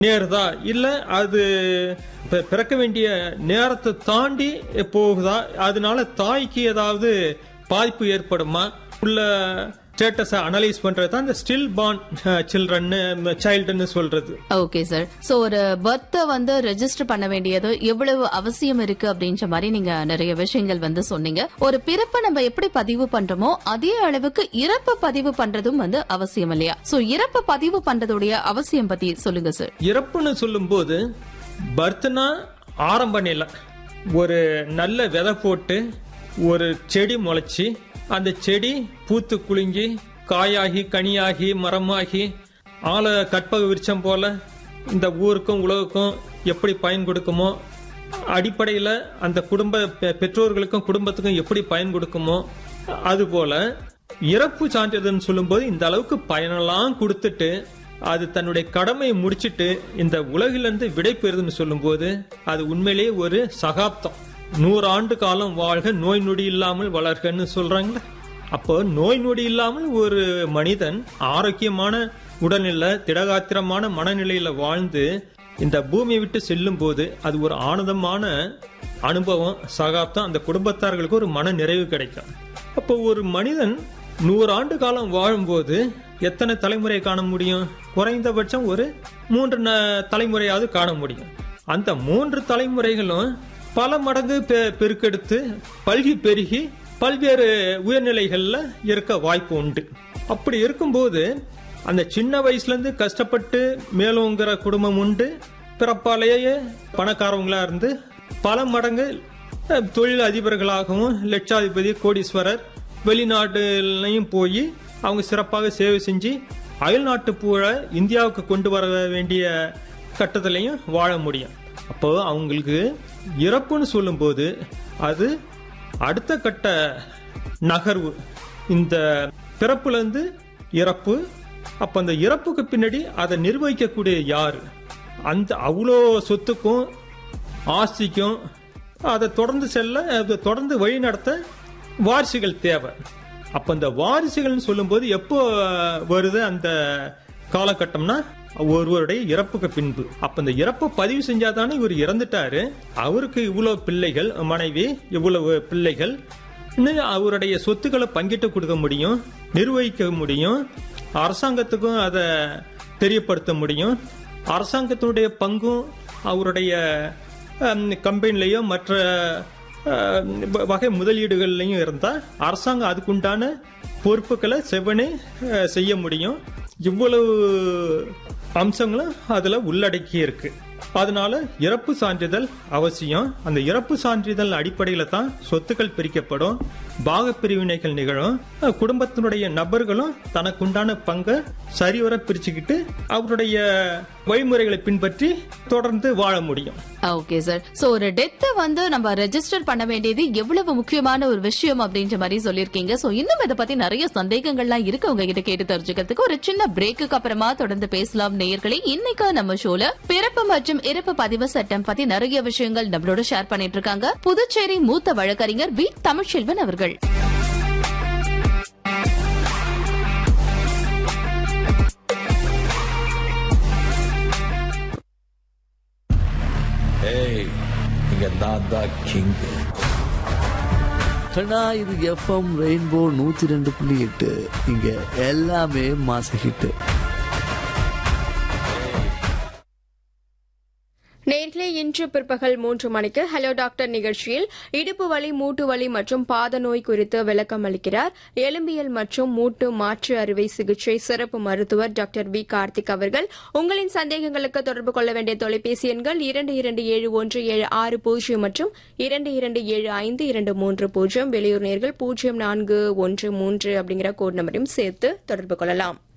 நேருதா இல்ல அது பி- பிறக்க வேண்டிய நேரத்தை தாண்டி போகுதா அதனால தாய்க்கு ஏதாவது பாதிப்பு ஏற்படுமா உள்ள ஸ்டேட்டஸை அனலைஸ் பண்றது தான் இந்த ஸ்டில் பார்ன் சில்ட்ரன் சைல்டுன்னு சொல்றது ஓகே சார் சோ ஒரு பர்த்தை வந்து ரெஜிஸ்டர் பண்ண வேண்டியது எவ்வளவு அவசியம் இருக்கு அப்படின்ற மாதிரி நீங்க நிறைய விஷயங்கள் வந்து சொன்னீங்க ஒரு பிறப்பை நம்ம எப்படி பதிவு பண்றோமோ அதே அளவுக்கு இறப்பு பதிவு பண்றதும் வந்து அவசியம் இல்லையா சோ இறப்பு பதிவு பண்றதுடைய அவசியம் பத்தி சொல்லுங்க சார் இறப்புன்னு சொல்லும்போது பர்த்னா ஆரம்ப நிலை ஒரு நல்ல விதை போட்டு ஒரு செடி முளைச்சி அந்த செடி பூத்து குலுங்கி காயாகி கனியாகி மரமாகி ஆல கற்பக விருட்சம் போல இந்த ஊருக்கும் உலகுக்கும் எப்படி பயன் கொடுக்குமோ அடிப்படையில் அந்த குடும்ப பெ- பெற்றோர்களுக்கும் குடும்பத்துக்கும் எப்படி பயன் கொடுக்குமோ அதுபோல இறப்பு சான்றிதழ்னு சொல்லும்போது இந்த அளவுக்கு பயனெல்லாம் கொடுத்துட்டு அது தன்னுடைய கடமையை முடிச்சிட்டு இந்த உலகிலிருந்து விடை பெறுதுன்னு சொல்லும்போது அது உண்மையிலேயே ஒரு சகாப்தம் நூறு ஆண்டு காலம் வாழ்க நோய் நொடி இல்லாமல் வளர்கன்னு சொல்றாங்களே அப்போ நோய் நொடி இல்லாமல் ஒரு மனிதன் ஆரோக்கியமான உடல்நிலை திடகாத்திரமான மனநிலையில வாழ்ந்து இந்த பூமியை விட்டு செல்லும் போது அது ஒரு ஆனந்தமான அனுபவம் சகாப்தம் அந்த குடும்பத்தார்களுக்கு ஒரு மன நிறைவு கிடைக்கும் அப்போ ஒரு மனிதன் நூறு ஆண்டு காலம் வாழும்போது எத்தனை தலைமுறை காண முடியும் குறைந்தபட்சம் ஒரு மூன்று ந- தலைமுறையாவது காண முடியும் அந்த மூன்று தலைமுறைகளும் பல மடங்கு பெ- பெருக்கெடுத்து பல்கி பெருகி பல்வேறு உயர்நிலைகள்ல இருக்க வாய்ப்பு உண்டு அப்படி இருக்கும்போது அந்த சின்ன வயசுல இருந்து கஷ்டப்பட்டு மேலோங்கிற குடும்பம் உண்டு பிறப்பாலேயே பணக்காரவங்களா இருந்து பல மடங்கு அஹ், தொழில் அதிபர்களாகவும் லட்சாதிபதி கோடீஸ்வரர் வெளிநாட்டுலையும் போய் அவங்க சிறப்பாக சேவை செஞ்சு அயல்நாட்டு பூழ இந்தியாவுக்கு கொண்டு வர வேண்டிய கட்டத்திலையும் வாழ முடியும் அப்போ அவங்களுக்கு இறப்புன்னு சொல்லும்போது அது அடுத்த கட்ட நகர்வு இந்த பிறப்புல இருந்து இறப்பு அப்ப அந்த இறப்புக்கு பின்னாடி அதை நிர்வகிக்கக்கூடிய யாரு அந்த அவ்வளோ சொத்துக்கும் ஆஸ்திக்கும் அதை தொடர்ந்து செல்ல அதை தொடர்ந்து வழி நடத்த வாரிசுகள் தேவை அப்ப அந்த வாரிசுகள்னு சொல்லும்போது எப்போ வருது அந்த காலகட்டம்னா ஒருவருடைய இறப்புக்கு பின்பு அப்ப இந்த இறப்பை பதிவு செஞ்சாதானே இவர் இறந்துட்டாரு அவருக்கு இவ்வளவு பிள்ளைகள் மனைவி இவ்வளவு பிள்ளைகள் இன்னும் அவருடைய சொத்துக்களை பங்கிட்டு கொடுக்க முடியும் நிர்வகிக்க முடியும் அரசாங்கத்துக்கும் அதை தெரியப்படுத்த முடியும் அரசாங்கத்தினுடைய பங்கும் அவருடைய கம்பெனிலேயோ மற்ற அஹ், வ- வகை முதலீடுகள்லையும் இருந்தால் அரசாங்கம் அதுக்குண்டான பொறுப்புகளை செவனே அஹ், செய்ய முடியும் இவ்வளவு அம்சங்களும் அதுல உள்ளடக்கி இருக்கு அதனால இறப்பு சான்றிதழ் அவசியம் அந்த இறப்பு சான்றிதழ் அடிப்படையில தான் சொத்துக்கள் பிரிக்கப்படும் பாக பிரிவினைகள் நிகழும் அஹ், குடும்பத்தினுடைய நபர்களும் தனக்குண்டான பங்கை சரிவர பிரிச்சுக்கிட்டு அவருடைய வழிமுறைகளை பின்பற்றி தொடர்ந்து வாழ முடியும் ஓகே சார் சோ ஒரு டெத்தை வந்து நம்ம ரெஜிஸ்டர் பண்ண வேண்டியது எவ்வளவு முக்கியமான ஒரு விஷயம் அப்படின்ற மாதிரி சொல்லியிருக்கீங்க சோ இன்னும் இதை பத்தி நிறைய சந்தேகங்கள்லாம் இருக்கு உங்ககிட்ட கேட்டு தெரிஞ்சுக்கிறதுக்கு ஒரு சின்ன பிரேக்குக்கு அப்புறமா தொடர்ந்து பேசலாம் நேயர்களே இன்னைக்கு நம்ம ஷோல பிறப்பு மற்றும் இறப்பு பதிவு சட்டம் பத்தி நிறைய விஷயங்கள் நம்மளோட ஷேர் பண்ணிட்டு இருக்காங்க புதுச்சேரி மூத்த வழக்கறிஞர் வி தமிழ்ச்செல்வன் அவர்கள் ஏய் இங்க நான் தான் கிங் கண்ணா இது எஃப்எம் ரெயின்போ நூத்தி ரெண்டு புள்ளி எட்டு இங்க எல்லாமே மாச ஹிட்டு நேர்களே இன்று பிற்பகல் மூன்று மணிக்கு ஹலோ டாக்டர் நிகழ்ச்சியில் இடுப்பு வலி மூட்டு வலி மற்றும் பாத நோய் குறித்து விளக்கம் அளிக்கிறார் எலும்பியல் மற்றும் மூட்டு மாற்று அறுவை சிகிச்சை சிறப்பு மருத்துவர் டாக்டர் வி கார்த்திக் அவர்கள் உங்களின் சந்தேகங்களுக்கு தொடர்பு கொள்ள வேண்டிய தொலைபேசி எண்கள் இரண்டு இரண்டு ஏழு ஒன்று ஏழு ஆறு பூஜ்ஜியம் மற்றும் இரண்டு இரண்டு ஏழு ஐந்து இரண்டு மூன்று பூஜ்ஜியம் வெளியூர் நேர்கள் பூஜ்ஜியம் நான்கு ஒன்று மூன்று அப்படிங்கிற கோட் நம்பரையும் சேர்த்து தொடர்பு கொள்ளலாம்